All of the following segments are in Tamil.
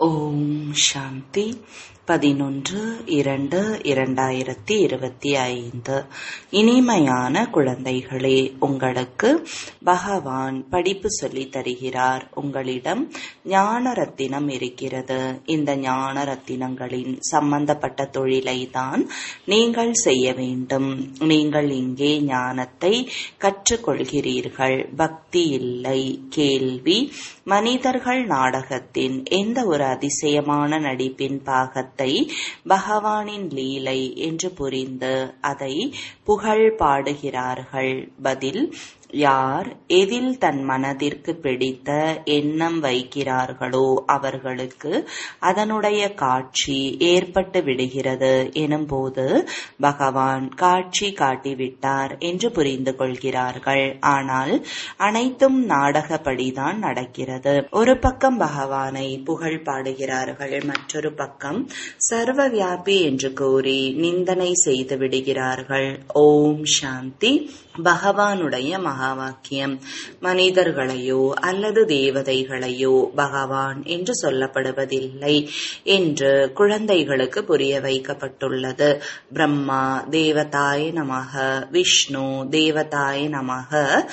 ஓம் சாந்தி பதினொன்று இரண்டு இரண்டாயிரத்தி இருபத்தி ஐந்து இனிமையான குழந்தைகளே உங்களுக்கு பகவான் படிப்பு சொல்லி தருகிறார் உங்களிடம் ஞான ரத்தினம் இருக்கிறது இந்த ஞான ரத்தினங்களின் சம்பந்தப்பட்ட தொழிலை தான் நீங்கள் செய்ய வேண்டும் நீங்கள் இங்கே ஞானத்தை கற்றுக்கொள்கிறீர்கள் பக்தி இல்லை கேள்வி மனிதர்கள் நாடகத்தின் எந்த ஒரு அதிசயமான நடிப்பின் பாகத்தை பகவானின் லீலை என்று புரிந்து அதை புகழ் பாடுகிறார்கள் பதில் யார் எதில் தன் மனதிற்கு பிடித்த எண்ணம் வைக்கிறார்களோ அவர்களுக்கு அதனுடைய காட்சி ஏற்பட்டு விடுகிறது எனும்போது பகவான் காட்சி காட்டிவிட்டார் என்று புரிந்து கொள்கிறார்கள் ஆனால் அனைத்தும் நாடகப்படிதான் நடக்கிறது ஒரு பக்கம் பகவானை புகழ் பாடுகிறார்கள் மற்றொரு பக்கம் சர்வ வியாபி என்று கூறி நிந்தனை செய்து விடுகிறார்கள் ஓம் சாந்தி பகவானுடைய மகா வாக்கியம் மனிதர்களையோ அல்லது தேவதைகளையோ பகவான் என்று சொல்லப்படுவதில்லை என்று குழந்தைகளுக்கு புரிய வைக்கப்பட்டுள்ளது பிரம்மா தேவதாய நமக விஷ்ணு தேவதாய நமக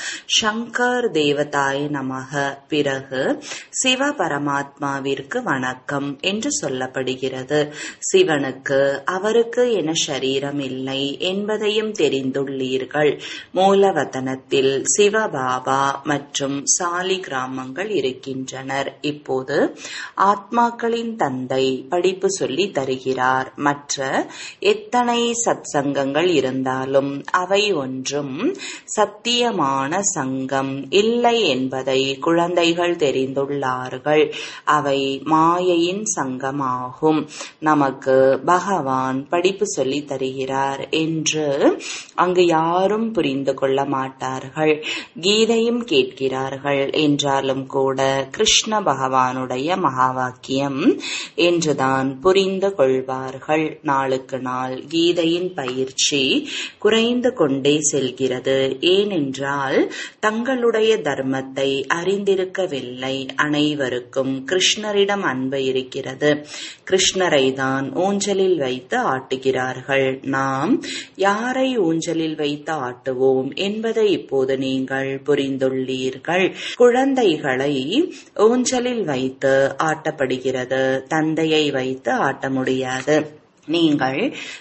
சங்கர் தேவதாய நமக பிறகு சிவ பரமாத்மாவிற்கு வணக்கம் என்று சொல்லப்படுகிறது சிவனுக்கு அவருக்கு என சரீரம் இல்லை என்பதையும் தெரிந்துள்ளீர்கள் மூலவதனத்தில் சிவபாபா மற்றும் சாலி கிராமங்கள் இருக்கின்றனர் இப்போது ஆத்மாக்களின் தந்தை படிப்பு சொல்லி தருகிறார் மற்ற எத்தனை சத்சங்கங்கள் இருந்தாலும் அவை ஒன்றும் சத்தியமான சங்கம் இல்லை என்பதை குழந்தைகள் தெரிந்துள்ளார்கள் அவை மாயையின் சங்கமாகும் நமக்கு பகவான் படிப்பு சொல்லி தருகிறார் என்று அங்கு யாரும் புரிந்து கொள்ள மாட்டார்கள் கீதையும் கேட்கிறார்கள் என்றாலும் கூட கிருஷ்ண பகவானுடைய மகா வாக்கியம் என்றுதான் புரிந்து கொள்வார்கள் நாளுக்கு நாள் கீதையின் பயிற்சி குறைந்து கொண்டே செல்கிறது ஏனென்றால் தங்களுடைய தர்மத்தை அறிந்திருக்கவில்லை அனைவருக்கும் கிருஷ்ணரிடம் அன்பு இருக்கிறது கிருஷ்ணரை தான் ஊஞ்சலில் வைத்து ஆட்டுகிறார்கள் நாம் யாரை ஊஞ்சலில் வைத்து ஆட்டுவோம் என்பதை இப்போது நீங்கள் புரிந்துள்ளீர்கள் குழந்தைகளை ஊஞ்சலில் வைத்து ஆட்டப்படுகிறது தந்தையை வைத்து ஆட்ட முடியாது நீங்கள்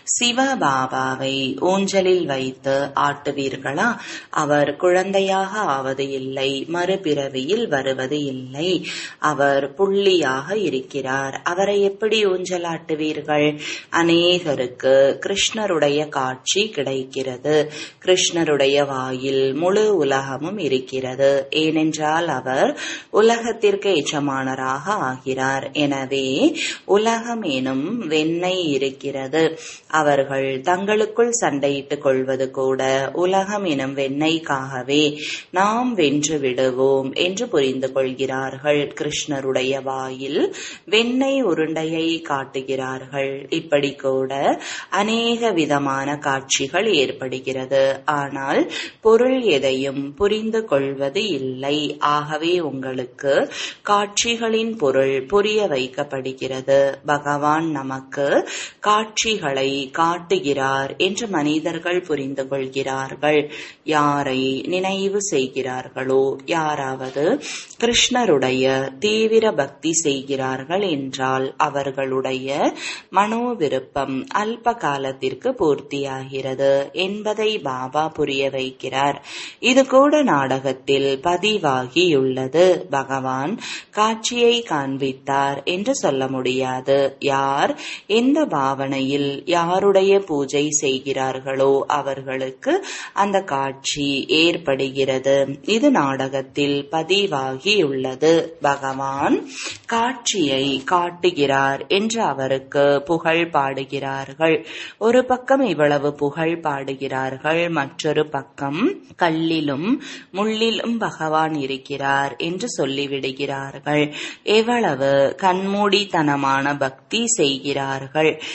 சிவபாபாவை ஊஞ்சலில் வைத்து ஆட்டுவீர்களா அவர் குழந்தையாக ஆவது இல்லை மறுபிறவியில் வருவது இல்லை அவர் புள்ளியாக இருக்கிறார் அவரை எப்படி ஊஞ்சலாட்டுவீர்கள் அநேகருக்கு கிருஷ்ணருடைய காட்சி கிடைக்கிறது கிருஷ்ணருடைய வாயில் முழு உலகமும் இருக்கிறது ஏனென்றால் அவர் உலகத்திற்கு எச்சமானராக ஆகிறார் எனவே உலகம் எனும் வெண்ணெய் இருக்கிறது இருக்கிறது அவர்கள் தங்களுக்குள் சண்டையிட்டுக் கொள்வது கூட உலகம் எனும் வெண்ணெய்க்காகவே நாம் வென்று விடுவோம் என்று புரிந்து கொள்கிறார்கள் கிருஷ்ணருடைய வாயில் வெண்ணெய் உருண்டையை காட்டுகிறார்கள் இப்படி கூட அநேக விதமான காட்சிகள் ஏற்படுகிறது ஆனால் பொருள் எதையும் புரிந்து கொள்வது இல்லை ஆகவே உங்களுக்கு காட்சிகளின் பொருள் புரிய வைக்கப்படுகிறது பகவான் நமக்கு காட்சிகளை காட்டுகிறார் என்று மனிதர்கள் புரிந்து கொள்கிறார்கள் யாரை நினைவு செய்கிறார்களோ யாராவது கிருஷ்ணருடைய தீவிர பக்தி செய்கிறார்கள் என்றால் அவர்களுடைய மனோ விருப்பம் அல்ப காலத்திற்கு பூர்த்தியாகிறது என்பதை பாபா புரிய வைக்கிறார் இது கூட நாடகத்தில் பதிவாகியுள்ளது பகவான் காட்சியை காண்பித்தார் என்று சொல்ல முடியாது யார் எந்த பாவனையில் யாருடைய பூஜை செய்கிறார்களோ அவர்களுக்கு அந்த காட்சி ஏற்படுகிறது இது நாடகத்தில் பதிவாகியுள்ளது பகவான் காட்சியை காட்டுகிறார் என்று அவருக்கு புகழ் பாடுகிறார்கள் ஒரு பக்கம் இவ்வளவு புகழ் பாடுகிறார்கள் மற்றொரு பக்கம் கல்லிலும் முள்ளிலும் பகவான் இருக்கிறார் என்று சொல்லிவிடுகிறார்கள் எவ்வளவு கண்மூடித்தனமான பக்தி செய்கிறார்கள்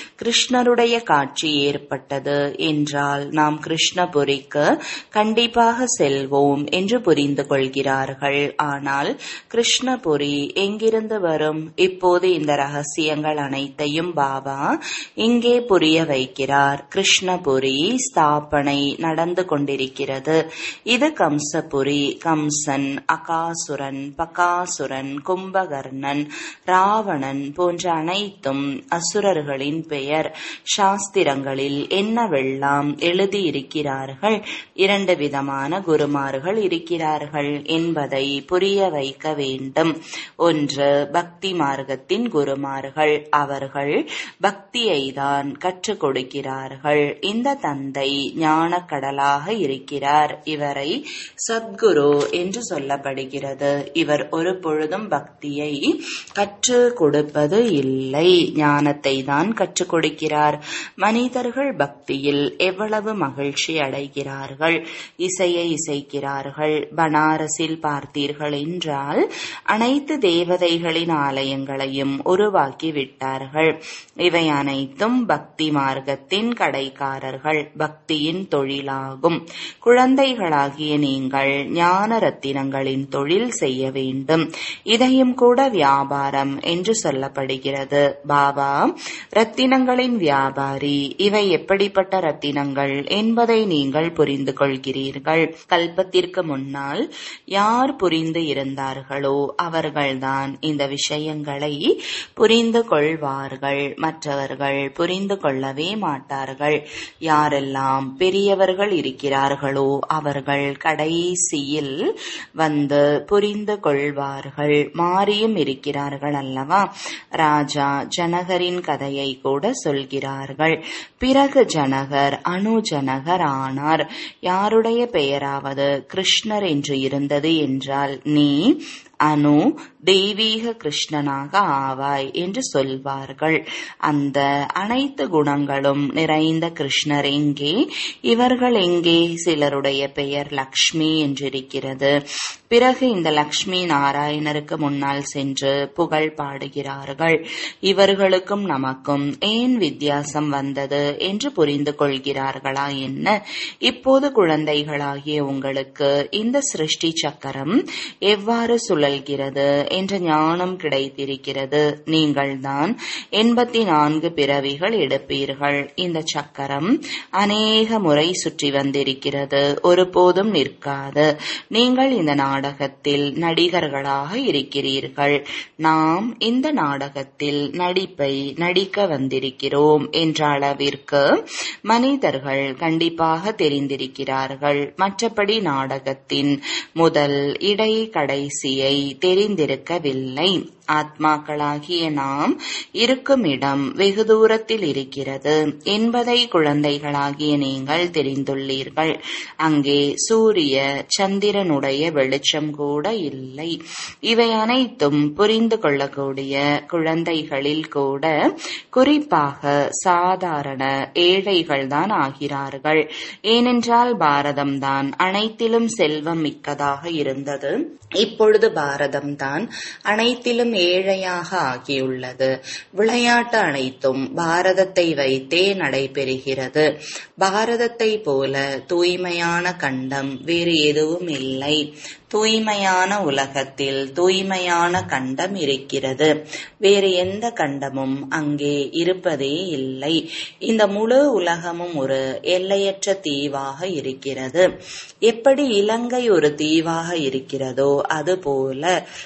கிருஷ்ணருடைய காட்சி ஏற்பட்டது என்றால் நாம் கிருஷ்ணபுரிக்கு கண்டிப்பாக செல்வோம் என்று புரிந்து கொள்கிறார்கள் ஆனால் கிருஷ்ணபுரி எங்கிருந்து வரும் இப்போது இந்த ரகசியங்கள் அனைத்தையும் பாபா இங்கே புரிய வைக்கிறார் கிருஷ்ணபுரி ஸ்தாபனை நடந்து கொண்டிருக்கிறது இது கம்சபுரி கம்சன் அகாசுரன் பகாசுரன் கும்பகர்ணன் ராவணன் போன்ற அனைத்தும் அசுரர்களின் பெயர் சாஸ்திரங்களில் என்னவெல்லாம் எழுதியிருக்கிறார்கள் இரண்டு விதமான குருமார்கள் இருக்கிறார்கள் என்பதை புரிய வைக்க வேண்டும் ஒன்று பக்தி மார்க்கத்தின் குருமார்கள் அவர்கள் பக்தியை தான் கற்றுக் கொடுக்கிறார்கள் இந்த தந்தை ஞானக்கடலாக இருக்கிறார் இவரை சத்குரு என்று சொல்லப்படுகிறது இவர் ஒரு பொழுதும் பக்தியை கற்றுக் கொடுப்பது இல்லை ஞானத்தை தான் கற்றுக் கொடுக்கிறார் மனிதர்கள் பக்தியில் எவ்வளவு மகிழ்ச்சி அடைகிறார்கள் இசையை இசைக்கிறார்கள் பனாரஸில் பார்த்தீர்கள் என்றால் அனைத்து தேவதைகளின் ஆலயங்களையும் உருவாக்கி விட்டார்கள் இவை அனைத்தும் பக்தி மார்க்கத்தின் கடைக்காரர்கள் பக்தியின் தொழிலாகும் குழந்தைகளாகிய நீங்கள் ஞான ரத்தினங்களின் தொழில் செய்ய வேண்டும் இதையும் கூட வியாபாரம் என்று சொல்லப்படுகிறது பாபா ரத்தினங்களின் வியாபாரி இவை எப்படிப்பட்ட ரத்தினங்கள் என்பதை நீங்கள் புரிந்து கொள்கிறீர்கள் கல்பத்திற்கு முன்னால் யார் புரிந்து இருந்தார்களோ அவர்கள்தான் இந்த விஷயங்களை புரிந்து கொள்வார்கள் மற்றவர்கள் புரிந்து கொள்ளவே மாட்டார்கள் யாரெல்லாம் பெரியவர்கள் இருக்கிறார்களோ அவர்கள் கடைசியில் வந்து புரிந்து கொள்வார்கள் மாறியும் இருக்கிறார்கள் அல்லவா ராஜா ஜனகரின் கதையை கூட சொல்கிறார்கள் பிறகு ஜனகர் அணு ஜனகர் ஆனார் யாருடைய பெயராவது கிருஷ்ணர் என்று இருந்தது என்றால் நீ அனு தெய்வீக கிருஷ்ணனாக ஆவாய் என்று சொல்வார்கள் அந்த அனைத்து குணங்களும் நிறைந்த கிருஷ்ணர் எங்கே இவர்கள் எங்கே சிலருடைய பெயர் லக்ஷ்மி என்றிருக்கிறது பிறகு இந்த லக்ஷ்மி நாராயணருக்கு முன்னால் சென்று புகழ் பாடுகிறார்கள் இவர்களுக்கும் நமக்கும் ஏன் வித்தியாசம் வந்தது என்று புரிந்து கொள்கிறார்களா என்ன இப்போது குழந்தைகளாகிய உங்களுக்கு இந்த சிருஷ்டி சக்கரம் எவ்வாறு சுழல்கிறது என்ற ஞானம் கிடைத்திருக்கிறது நீங்கள்தான் எண்பத்தி நான்கு பிறவிகள் எடுப்பீர்கள் இந்த சக்கரம் அநேக முறை சுற்றி வந்திருக்கிறது ஒருபோதும் நிற்காது நீங்கள் இந்த நாடகத்தில் நடிகர்களாக இருக்கிறீர்கள் நாம் இந்த நாடகத்தில் நடிப்பை நடிக்க வந்திருக்கிறோம் என்ற அளவிற்கு மனிதர்கள் கண்டிப்பாக தெரிந்திருக்கிறார்கள் மற்றபடி நாடகத்தின் முதல் இடை கடைசியை தெரிந்திருக்கவில்லை ஆத்மாக்களாகிய நாம் இருக்கும் இடம் வெகு தூரத்தில் இருக்கிறது என்பதை குழந்தைகளாகிய நீங்கள் தெரிந்துள்ளீர்கள் அங்கே சூரிய சந்திரனுடைய வெளிச்சம் கூட இல்லை இவை அனைத்தும் புரிந்து கொள்ளக்கூடிய குழந்தைகளில் கூட குறிப்பாக சாதாரண ஏழைகள் தான் ஆகிறார்கள் ஏனென்றால் பாரதம்தான் அனைத்திலும் செல்வம் மிக்கதாக இருந்தது இப்பொழுது பாரதம்தான் அனைத்திலும் ஏழையாக ஆகியுள்ளது விளையாட்டு அனைத்தும் பாரதத்தை வைத்தே நடைபெறுகிறது பாரதத்தை போல தூய்மையான கண்டம் வேறு எதுவும் இல்லை தூய்மையான உலகத்தில் தூய்மையான கண்டம் இருக்கிறது வேறு எந்த கண்டமும் அங்கே இருப்பதே இல்லை இந்த முழு உலகமும் ஒரு எல்லையற்ற தீவாக இருக்கிறது எப்படி இலங்கை ஒரு தீவாக இருக்கிறதோ அதுபோல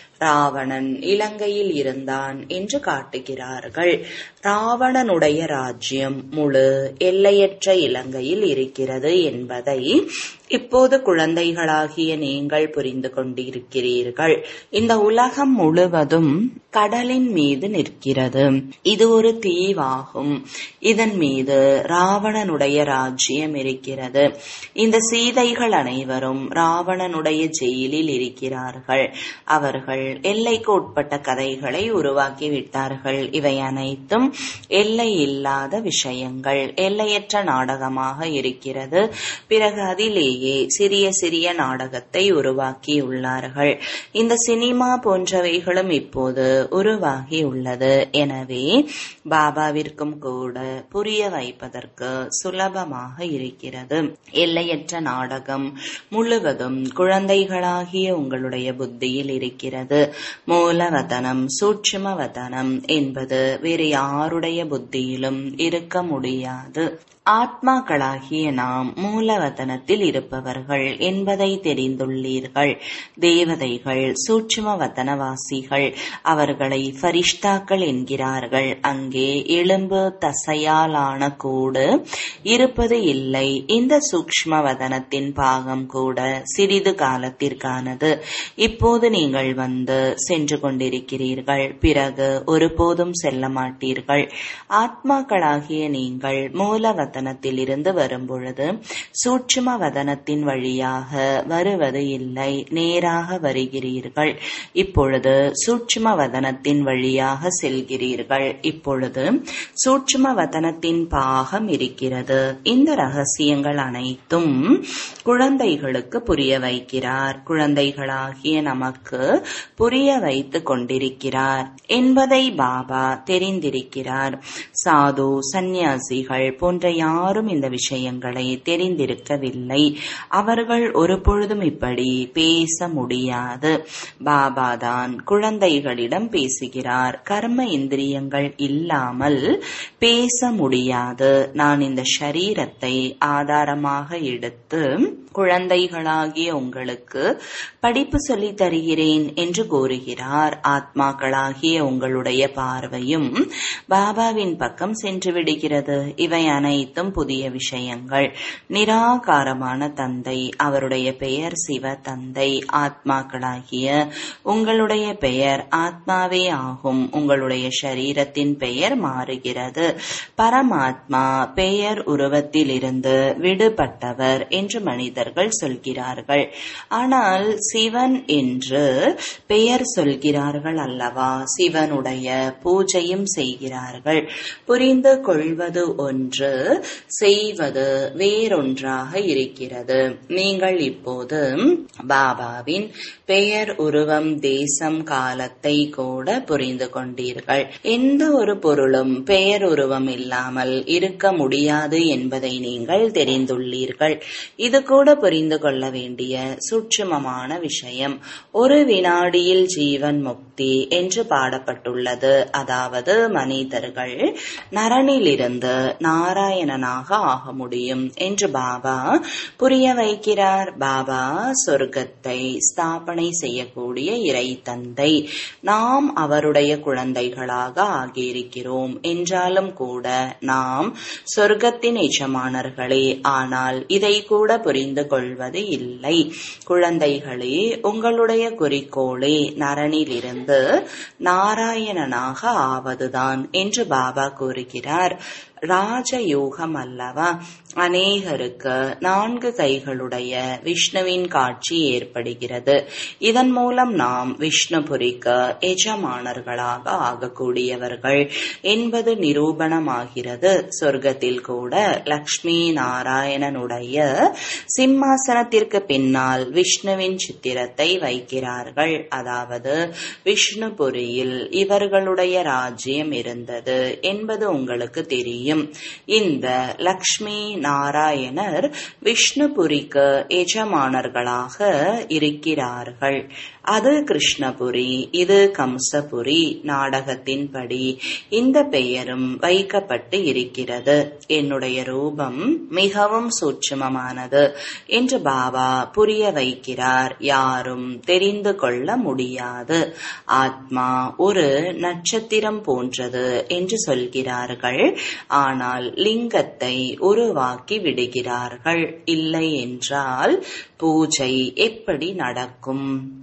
ராவணன் இலங்கையில் இருந்தான் என்று காட்டுகிறார்கள் ராவணனுடைய ராஜ்யம் முழு எல்லையற்ற இலங்கையில் இருக்கிறது என்பதை இப்போது குழந்தைகளாகிய நீங்கள் புரிந்து கொண்டிருக்கிறீர்கள் இந்த உலகம் முழுவதும் கடலின் மீது நிற்கிறது இது ஒரு தீவாகும் இதன் மீது ராவணனுடைய ராஜ்யம் இருக்கிறது இந்த சீதைகள் அனைவரும் ராவணனுடைய ஜெயிலில் இருக்கிறார்கள் அவர்கள் எல்லைக்கு உட்பட்ட கதைகளை உருவாக்கி விட்டார்கள் இவை அனைத்தும் எல்லை இல்லாத விஷயங்கள் எல்லையற்ற நாடகமாக இருக்கிறது பிறகு அதிலேயே உள்ளேயே சிறிய சிறிய நாடகத்தை உருவாக்கியுள்ளார்கள் இந்த சினிமா போன்றவைகளும் இப்போது உருவாகி உள்ளது எனவே பாபாவிற்கும் கூட புரிய வைப்பதற்கு சுலபமாக இருக்கிறது எல்லையற்ற நாடகம் முழுவதும் குழந்தைகளாகிய உங்களுடைய புத்தியில் இருக்கிறது மூலவதனம் சூட்சுமவதனம் என்பது வேறு யாருடைய புத்தியிலும் இருக்க முடியாது ஆத்மாக்களாகிய நாம் மூலவதனத்தில் இருப்பவர்கள் என்பதை தெரிந்துள்ளீர்கள் தேவதைகள் சூட்சும வதனவாசிகள் அவர்களை ஃபரிஷ்தாக்கள் என்கிறார்கள் அங்கே எலும்பு தசையாலான கூடு இருப்பது இல்லை இந்த சூக்ஷ்ம வதனத்தின் பாகம் கூட சிறிது காலத்திற்கானது இப்போது நீங்கள் வந்து சென்று கொண்டிருக்கிறீர்கள் பிறகு ஒருபோதும் செல்ல மாட்டீர்கள் ஆத்மாக்களாகிய நீங்கள் மூலவ வதனத்தில் இருந்து வரும்பொழுது சூட்சும வதனத்தின் வழியாக வருவது இல்லை நேராக வருகிறீர்கள் இப்பொழுது சூட்சும வதனத்தின் வழியாக செல்கிறீர்கள் இப்பொழுது சூட்சும வதனத்தின் பாகம் இருக்கிறது இந்த ரகசியங்கள் அனைத்தும் குழந்தைகளுக்கு புரிய வைக்கிறார் குழந்தைகளாகிய நமக்கு புரிய வைத்துக் கொண்டிருக்கிறார் என்பதை பாபா தெரிந்திருக்கிறார் சாது சந்நியாசிகள் போன்ற யாரும் இந்த விஷயங்களை தெரிந்திருக்கவில்லை அவர்கள் ஒரு பொழுதும் இப்படி பேச முடியாது பாபாதான் குழந்தைகளிடம் பேசுகிறார் கர்ம இந்திரியங்கள் இல்லாமல் பேச முடியாது நான் இந்த ஷரீரத்தை ஆதாரமாக எடுத்து குழந்தைகளாகிய உங்களுக்கு படிப்பு சொல்லித் தருகிறேன் என்று கூறுகிறார் ஆத்மாக்களாகிய உங்களுடைய பார்வையும் பாபாவின் பக்கம் சென்று விடுகிறது இவை அனைத்தும் புதிய விஷயங்கள் நிராகாரமான தந்தை அவருடைய பெயர் சிவ தந்தை ஆத்மாக்களாகிய உங்களுடைய பெயர் ஆத்மாவே ஆகும் உங்களுடைய சரீரத்தின் பெயர் மாறுகிறது பரமாத்மா பெயர் உருவத்திலிருந்து விடுபட்டவர் என்று மனிதர்கள் சொல்கிறார்கள் ஆனால் சிவன் என்று பெயர் சொல்கிறார்கள் அல்லவா சிவனுடைய பூஜையும் செய்கிறார்கள் புரிந்து கொள்வது ஒன்று செய்வது வேறொன்றாக இருக்கிறது நீங்கள் இப்போது பாபாவின் பெயர் உருவம் தேசம் காலத்தை கூட புரிந்து கொண்டீர்கள் எந்த ஒரு பொருளும் பெயர் உருவம் இல்லாமல் இருக்க முடியாது என்பதை நீங்கள் தெரிந்துள்ளீர்கள் இது கூட புரிந்து கொள்ள வேண்டிய சூட்சுமமான விஷயம் ஒரு வினாடியில் ஜீவன் முக்தி என்று பாடப்பட்டுள்ளது அதாவது மனிதர்கள் நரனிலிருந்து நாராயணனாக ஆக முடியும் என்று பாபா புரிய வைக்கிறார் பாபா சொர்க்கத்தை ஸ்தாபனை செய்யக்கூடிய இறை தந்தை நாம் அவருடைய குழந்தைகளாக ஆகியிருக்கிறோம் என்றாலும் கூட நாம் சொர்க்கத்தின் எஜமானர்களே ஆனால் இதை கூட புரிந்து கொள்வது இல்லை குழந்தைகளே உங்களுடைய குறிக்கோளே நரனிலிருந்து நாராயணனாக ஆவதுதான் என்று பாபா கூறுகிறார் ராஜயோகம் அல்லவா அநேகருக்கு நான்கு கைகளுடைய விஷ்ணுவின் காட்சி ஏற்படுகிறது இதன் மூலம் நாம் விஷ்ணுபுரிக்கு எஜமானர்களாக ஆகக்கூடியவர்கள் என்பது நிரூபணமாகிறது சொர்க்கத்தில் கூட லக்ஷ்மி நாராயணனுடைய சிம்மாசனத்திற்கு பின்னால் விஷ்ணுவின் சித்திரத்தை வைக்கிறார்கள் அதாவது விஷ்ணுபுரியில் இவர்களுடைய ராஜ்யம் இருந்தது என்பது உங்களுக்கு தெரியும் இந்த லக்ஷ்மி நாராயணர் விஷ்ணுபுரிக்கு எஜமானர்களாக இருக்கிறார்கள் அது கிருஷ்ணபுரி இது கம்சபுரி நாடகத்தின்படி இந்த பெயரும் வைக்கப்பட்டு இருக்கிறது என்னுடைய ரூபம் மிகவும் சூட்சுமமானது என்று பாபா புரிய வைக்கிறார் யாரும் தெரிந்து கொள்ள முடியாது ஆத்மா ஒரு நட்சத்திரம் போன்றது என்று சொல்கிறார்கள் ஆனால் லிங்கத்தை உருவாக்கி விடுகிறார்கள் இல்லை என்றால் பூஜை எப்படி நடக்கும்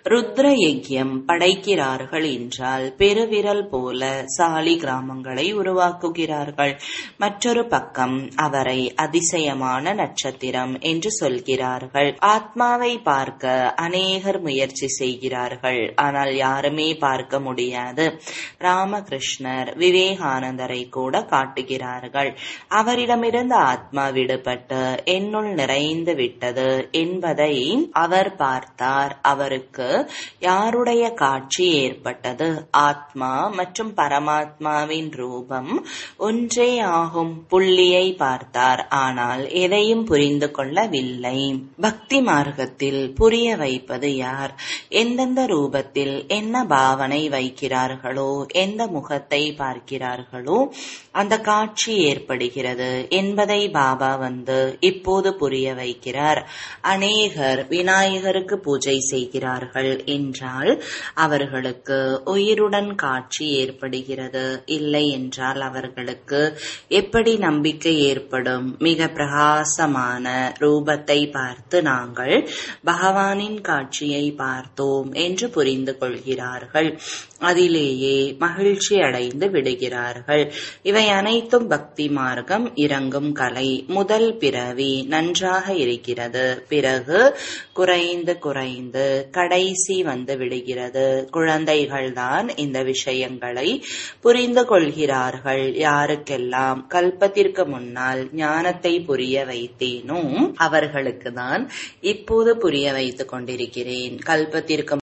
ருத்ர யஜ்யம் படைக்கிறார்கள் என்றால் பெருவிரல் போல சாலி கிராமங்களை உருவாக்குகிறார்கள் மற்றொரு பக்கம் அவரை அதிசயமான நட்சத்திரம் என்று சொல்கிறார்கள் ஆத்மாவை பார்க்க அநேகர் முயற்சி செய்கிறார்கள் ஆனால் யாருமே பார்க்க முடியாது ராமகிருஷ்ணர் விவேகானந்தரை கூட காட்டுகிறார்கள் அவரிடமிருந்து ஆத்மா விடுபட்டு என்னுள் நிறைந்து விட்டது என்பதை அவர் பார்த்தார் அவருக்கு யாருடைய காட்சி ஏற்பட்டது ஆத்மா மற்றும் பரமாத்மாவின் ரூபம் ஒன்றே ஆகும் புள்ளியை பார்த்தார் ஆனால் எதையும் புரிந்து கொள்ளவில்லை பக்தி மார்க்கத்தில் புரிய வைப்பது யார் எந்தெந்த ரூபத்தில் என்ன பாவனை வைக்கிறார்களோ எந்த முகத்தை பார்க்கிறார்களோ அந்த காட்சி ஏற்படுகிறது என்பதை பாபா வந்து இப்போது புரிய வைக்கிறார் அநேகர் விநாயகருக்கு பூஜை செய்கிறார்கள் என்றால் அவர்களுக்கு உயிருடன் காட்சி ஏற்படுகிறது இல்லை என்றால் அவர்களுக்கு எப்படி நம்பிக்கை ஏற்படும் மிக பிரகாசமான ரூபத்தை பார்த்து நாங்கள் பகவானின் காட்சியை பார்த்தோம் என்று புரிந்து கொள்கிறார்கள் அதிலேயே மகிழ்ச்சி அடைந்து விடுகிறார்கள் இவை அனைத்தும் பக்தி மார்க்கம் இறங்கும் கலை முதல் பிறவி நன்றாக இருக்கிறது பிறகு குறைந்து குறைந்து கடைசி வந்து விடுகிறது குழந்தைகள்தான் இந்த விஷயங்களை புரிந்து கொள்கிறார்கள் யாருக்கெல்லாம் கல்பத்திற்கு முன்னால் ஞானத்தை புரிய வைத்தேனோ அவர்களுக்கு தான் இப்போது புரிய வைத்துக் கொண்டிருக்கிறேன் கல்பத்திற்கு